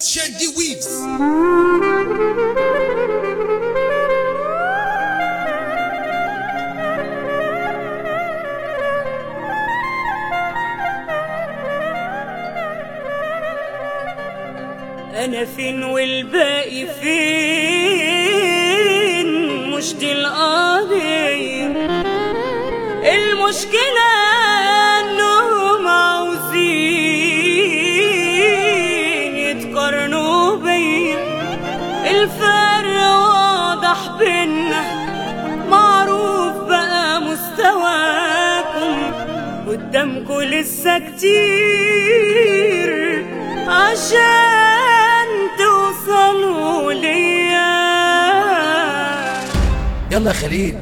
Shandy Weaves. انا فين والباقي فين مش دي القضية المشكلة انهم عاوزين يتقارنوا بيا الفرق واضح بينا معروف بقى مستواكم قدامكوا لسه كتير عشان توصلوا ليا يلا يا خليل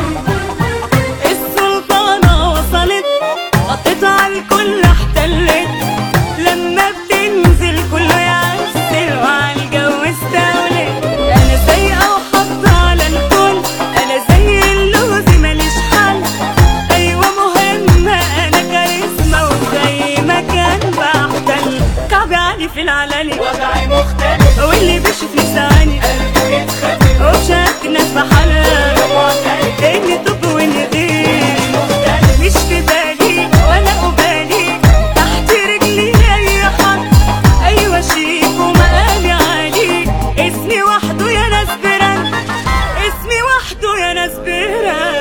السلطانة وصلت غطت على الكل احتلت لما بتنزل كله يعسل وعلى الجو استولت انا سايقة وحاطة على الكل انا زي اللوز ماليش حل ايوه مهمة انا كاريزما وزي ما كان بحتل كعبي عالي في العلالي وضعي مختلف واللي بيشوفني ثاني قلبي يتخدم وبشارك الناس بحالها معترف اني طب واني غير مختلف مش في بالي ولا قبالي تحت رجلي اي حد ايوه شيك ومقامي عالي اسمي وحده يا ناس برن اسمي وحده يا ناس برن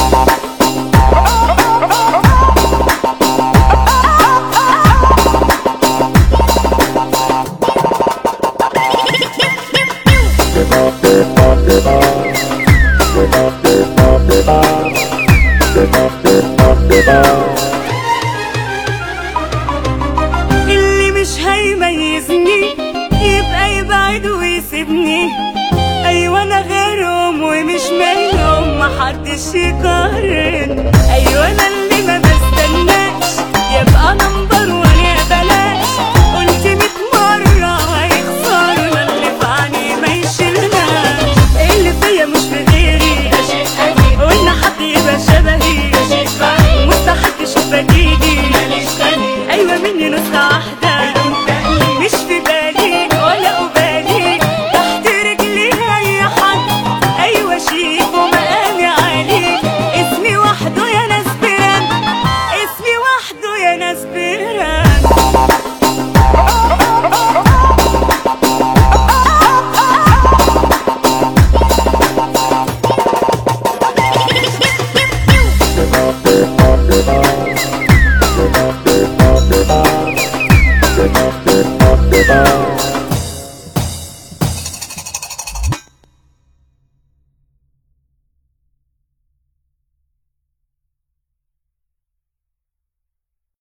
اللي مش هيميزني يبقى يبعد ويسيبني ايوه انا غيرهم ومش منهم محدش يقارن ايوه انا اللي ما بستناش يبقى انا مبسوط